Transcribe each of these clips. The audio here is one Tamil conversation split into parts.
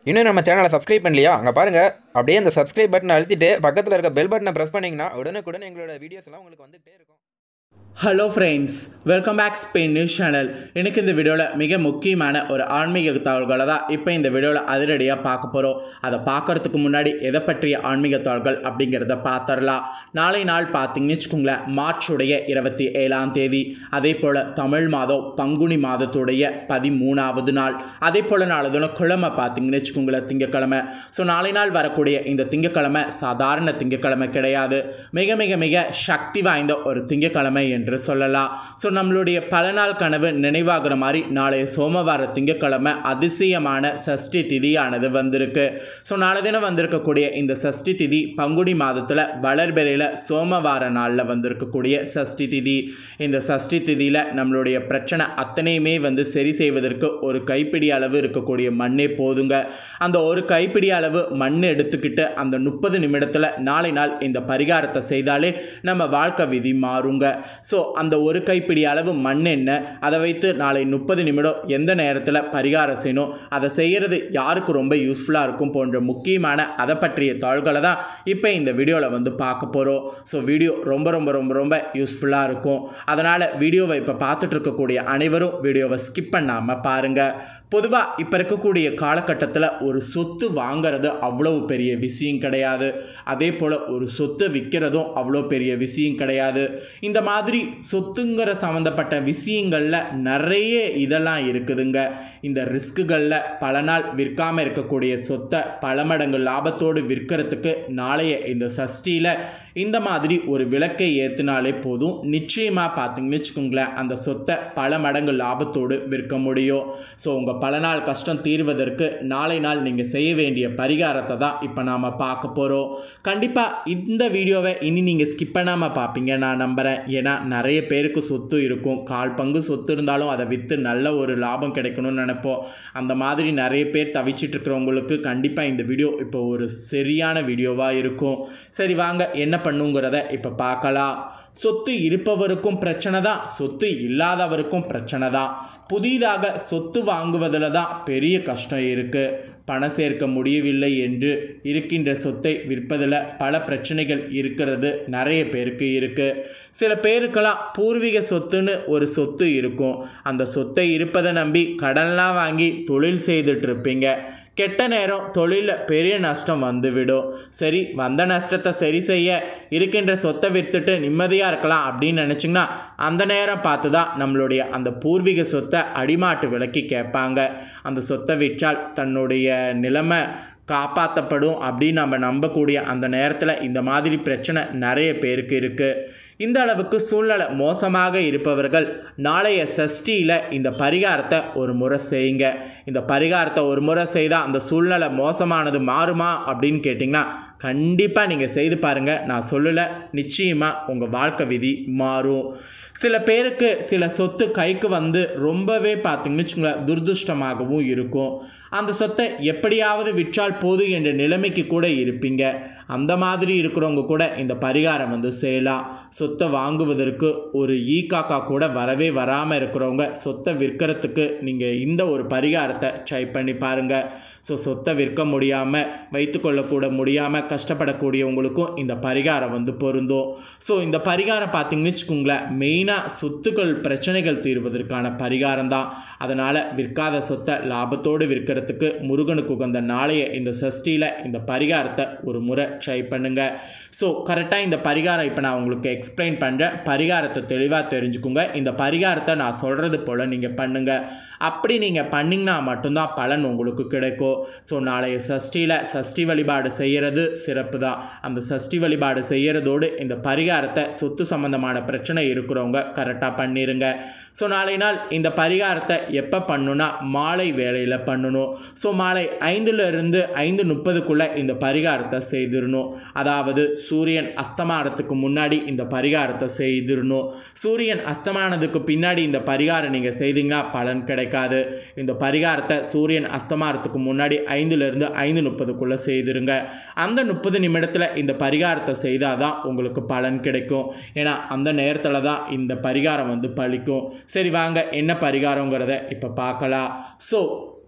இன்னும் நம்ம சேனலை சப்ஸ்கிரைப் பண்ணலையா அங்கே பாருங்கள் அப்படியே அந்த சப்ஸ்கிரைப் பட்டனை அழுத்திட்டு பக்கத்தில் இருக்க பெல் பட்டனை ப்ரெஸ் பண்ணிங்கன்னா உடனுக்குடன் எங்களோட வீடியோஸ் எல்லாம் உங்களுக்கு வந்துகிட்டே இருக்கும் hello friends welcome back Spain news channel எனக்கு இந்த வீடியோவில் மிக முக்கியமான ஒரு ஆன்மீக தகவல்களை தான் இப்போ இந்த வீடியோவில் அதிரடியாக பார்க்க போகிறோம் அதை பார்க்கறதுக்கு முன்னாடி எதை பற்றிய ஆன்மீக தகவல்கள் அப்படிங்கிறத பார்த்துடலாம் நாளை நாள் பார்த்தீங்கன்னு வச்சுக்கோங்களேன் மார்ச்சுடைய இருபத்தி ஏழாம் தேதி அதே போல் தமிழ் மாதம் பங்குனி மாதத்துடைய பதிமூணாவது நாள் அதே போல் நாளை தினம் கிழமை பார்த்தீங்கன்னு வச்சுக்கோங்களேன் திங்கக்கிழமை ஸோ நாளை நாள் வரக்கூடிய இந்த திங்கக்கிழமை சாதாரண திங்கக்கிழமை கிடையாது மிக மிக மிக சக்தி வாய்ந்த ஒரு திங்கக்கிழமை என்று சொல்லலாம் ஸோ நம்மளுடைய பல நாள் கனவு நினைவாகிற மாதிரி நாளைய சோமவார திங்கக்கிழமை அதிசயமான சஷ்டி திதியானது வந்திருக்கு ஸோ நாளை தினம் வந்திருக்கக்கூடிய இந்த சஷ்டி திதி பங்குனி மாதத்தில் வளர்பெறையில் சோமவார நாளில் வந்திருக்கக்கூடிய சஷ்டி திதி இந்த சஷ்டி திதியில் நம்மளுடைய பிரச்சனை அத்தனையுமே வந்து சரி செய்வதற்கு ஒரு கைப்பிடி அளவு இருக்கக்கூடிய மண்ணே போதுங்க அந்த ஒரு கைப்பிடி அளவு மண் எடுத்துக்கிட்டு அந்த முப்பது நிமிடத்தில் நாளை நாள் இந்த பரிகாரத்தை செய்தாலே நம்ம வாழ்க்கை விதி மாறுங்க ஸோ அந்த ஒரு கைப்பிடி அளவு மண் என்ன அதை வைத்து நாளை முப்பது நிமிடம் எந்த நேரத்தில் பரிகாரம் செய்யணும் அதை செய்கிறது யாருக்கு ரொம்ப யூஸ்ஃபுல்லாக இருக்கும் போன்ற முக்கியமான அதை பற்றிய தாள்களை தான் இப்போ இந்த வீடியோவில் வந்து பார்க்க போகிறோம் ஸோ வீடியோ ரொம்ப ரொம்ப ரொம்ப ரொம்ப யூஸ்ஃபுல்லாக இருக்கும் அதனால் வீடியோவை இப்போ பார்த்துட்டு இருக்கக்கூடிய அனைவரும் வீடியோவை ஸ்கிப் பண்ணாமல் பாருங்கள் பொதுவாக இப்போ இருக்கக்கூடிய காலகட்டத்தில் ஒரு சொத்து வாங்கிறது அவ்வளவு பெரிய விஷயம் கிடையாது அதே போல் ஒரு சொத்தை விற்கிறதும் அவ்வளோ பெரிய விஷயம் கிடையாது இந்த மாதிரி சொத்துங்கிற சம்மந்தப்பட்ட விஷயங்களில் நிறைய இதெல்லாம் இருக்குதுங்க இந்த ரிஸ்க்குகளில் பல நாள் விற்காமல் இருக்கக்கூடிய சொத்தை பல மடங்கு லாபத்தோடு விற்கிறதுக்கு நாளைய இந்த சஷ்டியில் இந்த மாதிரி ஒரு விளக்கை ஏற்றினாலே போதும் நிச்சயமாக பார்த்தீங்கன்னு வச்சுக்கோங்களேன் அந்த சொத்தை பல மடங்கு லாபத்தோடு விற்க முடியும் ஸோ உங்கள் பல நாள் கஷ்டம் தீர்வதற்கு நாளை நாள் நீங்கள் செய்ய வேண்டிய பரிகாரத்தை தான் இப்போ நாம் பார்க்க போகிறோம் கண்டிப்பாக இந்த வீடியோவை இனி நீங்கள் ஸ்கிப் பண்ணாமல் பார்ப்பீங்க நான் நம்புகிறேன் ஏன்னா நிறைய பேருக்கு சொத்து இருக்கும் கால் பங்கு சொத்து இருந்தாலும் அதை விற்று நல்ல ஒரு லாபம் கிடைக்கணும்னு நினைப்போம் அந்த மாதிரி நிறைய பேர் தவிச்சிட்டு இருக்கிறவங்களுக்கு கண்டிப்பாக இந்த வீடியோ இப்போ ஒரு சரியான வீடியோவாக இருக்கும் சரி வாங்க என்ன பண்ணுங்கிறத இப்போ பார்க்கலாம் சொத்து இருப்பவருக்கும் பிரச்சனை தான் சொத்து இல்லாதவருக்கும் பிரச்சனை தான் புதிதாக சொத்து வாங்குவதில் தான் பெரிய கஷ்டம் இருக்குது பணம் சேர்க்க முடியவில்லை என்று இருக்கின்ற சொத்தை விற்பதில் பல பிரச்சனைகள் இருக்கிறது நிறைய பேருக்கு இருக்குது சில பேருக்கெல்லாம் பூர்வீக சொத்துன்னு ஒரு சொத்து இருக்கும் அந்த சொத்தை இருப்பதை நம்பி கடன்லாம் வாங்கி தொழில் செய்துட்டு இருப்பீங்க கெட்ட நேரம் தொழிலில் பெரிய நஷ்டம் வந்துவிடும் சரி வந்த நஷ்டத்தை சரி செய்ய இருக்கின்ற சொத்தை விற்றுட்டு நிம்மதியாக இருக்கலாம் அப்படின்னு நினச்சிங்கன்னா அந்த நேரம் பார்த்து தான் நம்மளுடைய அந்த பூர்வீக சொத்தை அடிமாட்டு விலைக்கு கேட்பாங்க அந்த சொத்தை விற்றால் தன்னுடைய நிலைமை காப்பாற்றப்படும் அப்படின்னு நம்ம நம்பக்கூடிய அந்த நேரத்தில் இந்த மாதிரி பிரச்சனை நிறைய பேருக்கு இருக்குது இந்த அளவுக்கு சூழ்நிலை மோசமாக இருப்பவர்கள் நாளைய சஷ்டியில் இந்த பரிகாரத்தை ஒரு முறை செய்யுங்க இந்த பரிகாரத்தை ஒரு முறை செய்தால் அந்த சூழ்நிலை மோசமானது மாறுமா அப்படின்னு கேட்டிங்கன்னா கண்டிப்பாக நீங்கள் செய்து பாருங்கள் நான் சொல்லலை நிச்சயமாக உங்கள் வாழ்க்கை விதி மாறும் சில பேருக்கு சில சொத்து கைக்கு வந்து ரொம்பவே பார்த்தீங்கன்னு வச்சுங்களேன் துர்துஷ்டமாகவும் இருக்கும் அந்த சொத்தை எப்படியாவது விற்றால் போதும் என்ற நிலைமைக்கு கூட இருப்பீங்க அந்த மாதிரி இருக்கிறவங்க கூட இந்த பரிகாரம் வந்து செய்யலாம் சொத்தை வாங்குவதற்கு ஒரு ஈ காக்கா கூட வரவே வராமல் இருக்கிறவங்க சொத்தை விற்கிறதுக்கு நீங்கள் இந்த ஒரு பரிகாரத்தை ட்ரை பண்ணி பாருங்கள் ஸோ சொத்தை விற்க முடியாமல் வைத்துக்கொள்ளக்கூட முடியாமல் கஷ்டப்படக்கூடியவங்களுக்கும் இந்த பரிகாரம் வந்து பொருந்தும் ஸோ இந்த பரிகாரம் பார்த்தீங்கன்னு வச்சுக்கோங்களேன் மெயினாக சொத்துக்கள் பிரச்சனைகள் தீர்வதற்கான பரிகாரம் தான் அதனால் விற்காத சொத்தை லாபத்தோடு விற்கிறதுக்கு முருகனுக்கு உகந்த நாளைய இந்த சஷ்டியில் இந்த பரிகாரத்தை ஒரு முறை ட்ரை பண்ணுங்கள் ஸோ கரெக்டாக இந்த பரிகாரம் இப்போ நான் உங்களுக்கு எக்ஸ்பிளைன் பண்ணுறேன் பரிகாரத்தை தெளிவாக தெரிஞ்சுக்குங்க இந்த பரிகாரத்தை நான் சொல்கிறது போல் நீங்கள் பண்ணுங்கள் அப்படி நீங்கள் பண்ணிங்கன்னா மட்டும்தான் பலன் உங்களுக்கு கிடைக்கும் ஸோ நாளைய சஷ்டியில் சஷ்டி வழிபாடு செய்கிறது சிறப்பு தான் அந்த சஷ்டி வழிபாடு செய்கிறதோடு இந்த பரிகாரத்தை சொத்து சம்மந்தமான பிரச்சனை இருக்கிறவங்க கரெக்டாக பண்ணிடுங்க ஸோ நாளை நாள் இந்த பரிகாரத்தை எப்போ பண்ணணும்னா மாலை வேளையில் பண்ணணும் ஸோ மாலை ஐந்துலேருந்து ஐந்து முப்பதுக்குள்ளே இந்த பரிகாரத்தை செய்திடணும் அதாவது சூரியன் அஸ்தமானத்துக்கு முன்னாடி இந்த பரிகாரத்தை செய்திடணும் சூரியன் அஸ்தமானதுக்கு பின்னாடி இந்த பரிகாரம் நீங்கள் செய்தீங்கன்னா பலன் கிடைக்காது இந்த பரிகாரத்தை சூரியன் அஸ்தமானத்துக்கு முன்னாடி ஐந்துலேருந்து ஐந்து முப்பதுக்குள்ளே செய்திருங்க அந்த முப்பது நிமிடத்தில் இந்த பரிகாரத்தை செய்தால் தான் உங்களுக்கு பலன் கிடைக்கும் ஏன்னா அந்த நேரத்தில் தான் இந்த பரிகாரம் வந்து பலிக்கும் சரி வாங்க என்ன பரிகாரங்கிறத இப்போ பார்க்கலாம் ஸோ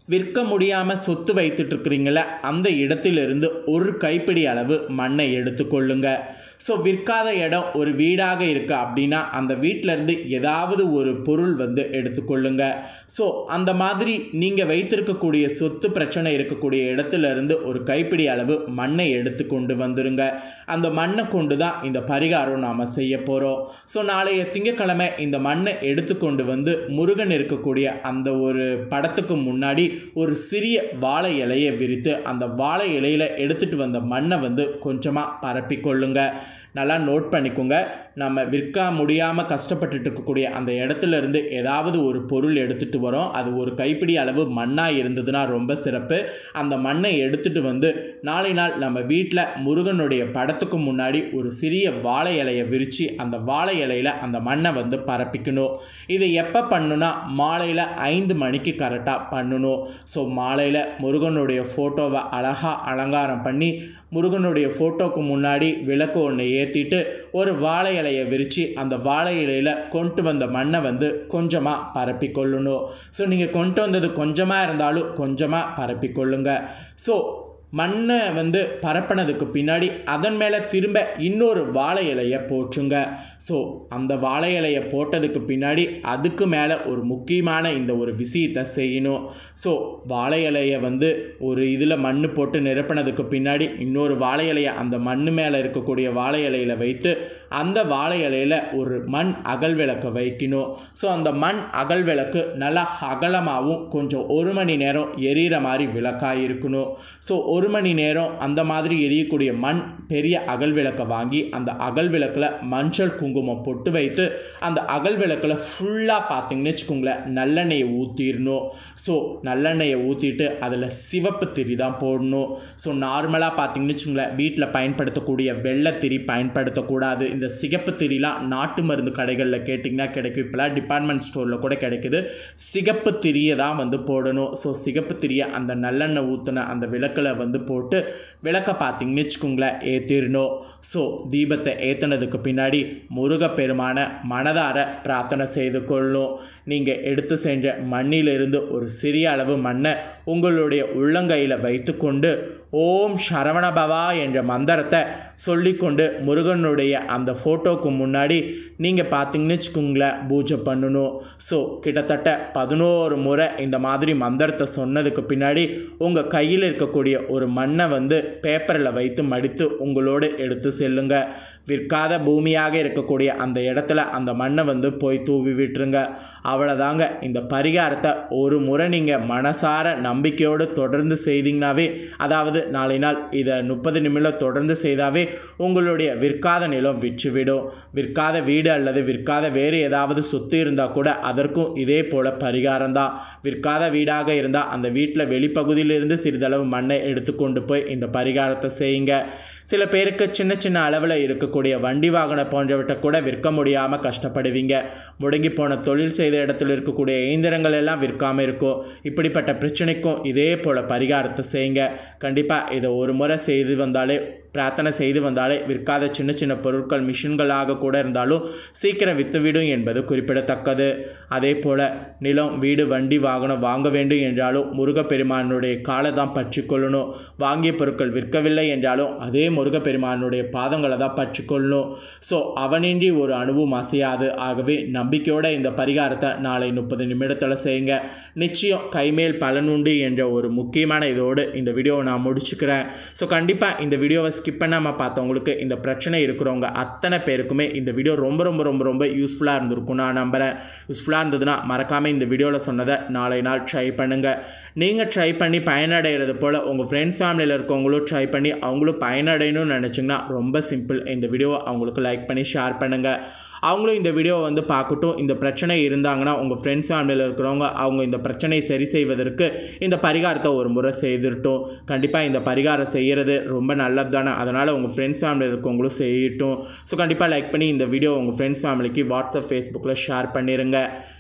விற்க முடியாமல் சொத்து வைத்துட்டு இருக்கிறீங்கள அந்த இடத்திலிருந்து ஒரு கைப்பிடி அளவு மண்ணை எடுத்துக்கொள்ளுங்க ஸோ விற்காத இடம் ஒரு வீடாக இருக்குது அப்படின்னா அந்த வீட்டிலேருந்து ஏதாவது ஒரு பொருள் வந்து எடுத்துக்கொள்ளுங்க ஸோ அந்த மாதிரி நீங்கள் வைத்திருக்கக்கூடிய சொத்து பிரச்சனை இருக்கக்கூடிய இடத்துல இருந்து ஒரு கைப்பிடி அளவு மண்ணை எடுத்து கொண்டு வந்துருங்க அந்த மண்ணை கொண்டு தான் இந்த பரிகாரம் நாம் செய்ய போகிறோம் ஸோ நாளைய திங்கட்கிழமை இந்த மண்ணை எடுத்துக்கொண்டு வந்து முருகன் இருக்கக்கூடிய அந்த ஒரு படத்துக்கு முன்னாடி ஒரு சிறிய வாழை இலையை விரித்து அந்த வாழை இலையில் எடுத்துகிட்டு வந்த மண்ணை வந்து கொஞ்சமாக பரப்பிக்கொள்ளுங்க நல்லா நோட் பண்ணிக்கோங்க நம்ம விற்க முடியாமல் கஷ்டப்பட்டுட்டு இருக்கக்கூடிய அந்த இடத்துல இருந்து ஏதாவது ஒரு பொருள் எடுத்துகிட்டு வரோம் அது ஒரு கைப்பிடி அளவு மண்ணாக இருந்ததுன்னா ரொம்ப சிறப்பு அந்த மண்ணை எடுத்துகிட்டு வந்து நாளை நாள் நம்ம வீட்டில் முருகனுடைய படத்துக்கு முன்னாடி ஒரு சிறிய வாழை இலையை விரித்து அந்த வாழை இலையில் அந்த மண்ணை வந்து பரப்பிக்கணும் இதை எப்போ பண்ணுனா மாலையில் ஐந்து மணிக்கு கரெக்டாக பண்ணணும் ஸோ மாலையில் முருகனுடைய ஃபோட்டோவை அழகாக அலங்காரம் பண்ணி முருகனுடைய ஃபோட்டோக்கு முன்னாடி விளக்கு ஒன்று ஏற்றிட்டு ஒரு வாழை இலையை விரித்து அந்த வாழை இலையில் கொண்டு வந்த மண்ணை வந்து கொஞ்சமாக பரப்பி கொள்ளணும் ஸோ நீங்கள் கொண்டு வந்தது கொஞ்சமாக இருந்தாலும் கொஞ்சமாக பரப்பி கொள்ளுங்க ஸோ மண்ணை வந்து பரப்பினதுக்கு பின்னாடி அதன் மேலே திரும்ப இன்னொரு வாழை இலையை போற்றுங்க ஸோ அந்த வாழை இலையை போட்டதுக்கு பின்னாடி அதுக்கு மேலே ஒரு முக்கியமான இந்த ஒரு விஷயத்தை செய்யணும் ஸோ வாழை இலையை வந்து ஒரு இதில் மண் போட்டு நிரப்பினதுக்கு பின்னாடி இன்னொரு வாழை இலையை அந்த மண் மேலே இருக்கக்கூடிய வாழை இலையில் வைத்து அந்த வாழை இலையில் ஒரு மண் அகல் விளக்கை வைக்கணும் ஸோ அந்த மண் அகல் விளக்கு நல்லா அகலமாகவும் கொஞ்சம் ஒரு மணி நேரம் எரியிற மாதிரி விளக்காக இருக்கணும் ஸோ ஒரு மணி நேரம் அந்த மாதிரி எரியக்கூடிய மண் பெரிய அகல் விளக்கை வாங்கி அந்த அகல் விளக்கில் மஞ்சள் குங்குமம் பொட்டு வைத்து அந்த அகல் விளக்கில் ஃபுல்லாக பார்த்தீங்கன்னு வச்சுக்கோங்களேன் நல்லெண்ணெயை ஊற்றிடணும் ஸோ நல்லெண்ணெயை ஊற்றிட்டு அதில் சிவப்பு திரி தான் போடணும் ஸோ நார்மலாக பார்த்தீங்கன்னு வச்சுக்கோங்களேன் வீட்டில் பயன்படுத்தக்கூடிய வெள்ளைத்திரி பயன்படுத்தக்கூடாது இந்த சிகப்பு திரிலாம் நாட்டு மருந்து கடைகளில் கேட்டிங்கன்னா கிடைக்கும் இப்போலாம் டிபார்ட்மெண்ட் ஸ்டோரில் கூட கிடைக்குது சிகப்பு திரியை தான் வந்து போடணும் ஸோ சிகப்பு திரியை அந்த நல்லெண்ணெய் ஊற்றின அந்த விளக்கில் வந்து போட்டு விளக்கை பார்த்தீங்கன்னு வச்சுக்கோங்களேன் ஏற்றிடணும் ஸோ தீபத்தை ஏற்றினதுக்கு பின்னாடி முருகப்பெருமான மனதார பிரார்த்தனை செய்து கொள்ளும் நீங்கள் எடுத்து சென்ற மண்ணிலிருந்து ஒரு சிறிய அளவு மண்ணை உங்களுடைய உள்ளங்கையில் வைத்துக்கொண்டு ஓம் சரவணபவா என்ற மந்திரத்தை சொல்லிக்கொண்டு முருகனுடைய அந்த ஃபோட்டோக்கு முன்னாடி நீங்கள் பார்த்தீங்கன்னு வச்சுக்கோங்களேன் பூஜை பண்ணணும் ஸோ கிட்டத்தட்ட பதினோரு முறை இந்த மாதிரி மந்திரத்தை சொன்னதுக்கு பின்னாடி உங்கள் கையில் இருக்கக்கூடிய ஒரு மண்ணை வந்து பேப்பரில் வைத்து மடித்து உங்களோடு எடுத்து செல்லுங்க விற்காத பூமியாக இருக்கக்கூடிய அந்த இடத்துல அந்த மண்ணை வந்து போய் தூவி விட்டுருங்க அவ்வளோதாங்க இந்த பரிகாரத்தை ஒரு முறை நீங்கள் மனசார நம்பிக்கையோடு தொடர்ந்து செய்தீங்கனாவே அதாவது நாளை நாள் இதை முப்பது நிமிடம் தொடர்ந்து செய்தாவே உங்களுடைய விற்காத நிலம் விற்றுவிடும் விற்காத வீடு அல்லது விற்காத வேறு ஏதாவது சொத்து இருந்தால் கூட அதற்கும் இதே போல் பரிகாரம் தான் விற்காத வீடாக இருந்தால் அந்த வீட்டில் வெளிப்பகுதியிலிருந்து சிறிதளவு மண்ணை எடுத்துக்கொண்டு போய் இந்த பரிகாரத்தை செய்யுங்க சில பேருக்கு சின்ன சின்ன அளவில் இருக்கக்கூடிய வண்டி வாகனம் போன்றவற்றை கூட விற்க முடியாமல் கஷ்டப்படுவீங்க முடங்கி போன தொழில் செய்த இடத்துல இருக்கக்கூடிய இயந்திரங்கள் எல்லாம் விற்காமல் இருக்கும் இப்படிப்பட்ட பிரச்சனைக்கும் இதே போல் பரிகாரத்தை செய்யுங்க கண்டிப்பாக இதை ஒரு முறை செய்து வந்தாலே பிரார்த்தனை செய்து வந்தாலே விற்காத சின்ன சின்ன பொருட்கள் மிஷின்களாக கூட இருந்தாலும் சீக்கிரம் விற்றுவிடும் என்பது குறிப்பிடத்தக்கது அதே போல் நிலம் வீடு வண்டி வாகனம் வாங்க வேண்டும் என்றாலும் முருகப்பெருமானுடைய காலை தான் பற்றி கொள்ளணும் வாங்கிய பொருட்கள் விற்கவில்லை என்றாலும் அதே முருகப்பெருமானுடைய பாதங்களை தான் பற்றி கொள்ளணும் ஸோ அவனின்றி ஒரு அணுவும் அசையாது ஆகவே நம்பிக்கையோட இந்த பரிகாரத்தை நாளை முப்பது நிமிடத்தில் செய்யுங்க நிச்சயம் கைமேல் பலனுண்டு என்ற ஒரு முக்கியமான இதோடு இந்த வீடியோவை நான் முடிச்சுக்கிறேன் ஸோ கண்டிப்பாக இந்த வீடியோவை ஸ்கிப் பண்ணாமல் பார்த்தவங்களுக்கு இந்த பிரச்சனை இருக்கிறவங்க அத்தனை பேருக்குமே இந்த வீடியோ ரொம்ப ரொம்ப ரொம்ப ரொம்ப யூஸ்ஃபுல்லாக இருந்திருக்கும் நான் நம்புகிறேன் யூஸ்ஃபுல்லாக இருந்ததுன்னா மறக்காமல் இந்த வீடியோவில் சொன்னதை நாளை நாள் ட்ரை பண்ணுங்கள் நீங்கள் ட்ரை பண்ணி பயனடைகிறது போல் உங்கள் ஃப்ரெண்ட்ஸ் ஃபேமிலியில் இருக்கவங்களும் ட்ரை பண்ணி அவங்களும் பயனடையணும்னு நினச்சிங்கன்னா ரொம்ப சிம்பிள் இந்த வீடியோவை அவங்களுக்கு லைக் பண்ணி ஷேர் பண்ணுங்கள் அவங்களும் இந்த வீடியோவை வந்து பார்க்கட்டும் இந்த பிரச்சனை இருந்தாங்கன்னா உங்கள் ஃப்ரெண்ட்ஸ் ஃபேமிலியில் இருக்கிறவங்க அவங்க இந்த பிரச்சனையை சரி செய்வதற்கு இந்த பரிகாரத்தை ஒரு முறை செய்திருட்டும் கண்டிப்பாக இந்த பரிகாரம் செய்கிறது ரொம்ப நல்லது தானே அதனால் உங்கள் ஃப்ரெண்ட்ஸ் ஃபேமிலியில் இருக்கவங்களும் செய்யட்டும் ஸோ கண்டிப்பாக லைக் பண்ணி இந்த வீடியோ உங்கள் ஃப்ரெண்ட்ஸ் ஃபேமிலிக்கு வாட்ஸ்அப் ஃபேஸ்புக்கில் ஷேர் பண்ணிடுங்க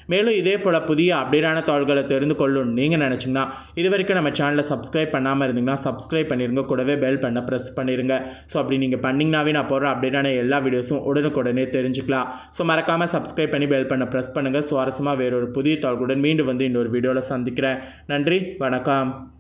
மேலும் இதே போல் புதிய அப்டேட்டான தகவல்களை தெரிந்து கொள்ளும் நீங்கள் நினச்சிங்கன்னா இது வரைக்கும் நம்ம சேனலை சப்ஸ்கிரைப் பண்ணாமல் இருந்தீங்கன்னா சப்ஸ்கிரைப் பண்ணிருங்க கூடவே பெல் பண்ண ப்ரெஸ் பண்ணிடுங்க ஸோ அப்படி நீங்கள் பண்ணிங்கனாவே நான் போடுற அப்டேட்டான எல்லா வீடியோஸும் உடனுக்குடனே தெரிஞ்சுக்கலாம் ஸோ மறக்காமல் சப்ஸ்கிரைப் பண்ணி பெல் பண்ண ப்ரெஸ் பண்ணுங்கள் சுவாரஸ்யமாக வேறொரு புதிய தகவல்களுடன் மீண்டும் வந்து இன்னொரு வீடியோவில் சந்திக்கிறேன் நன்றி வணக்கம்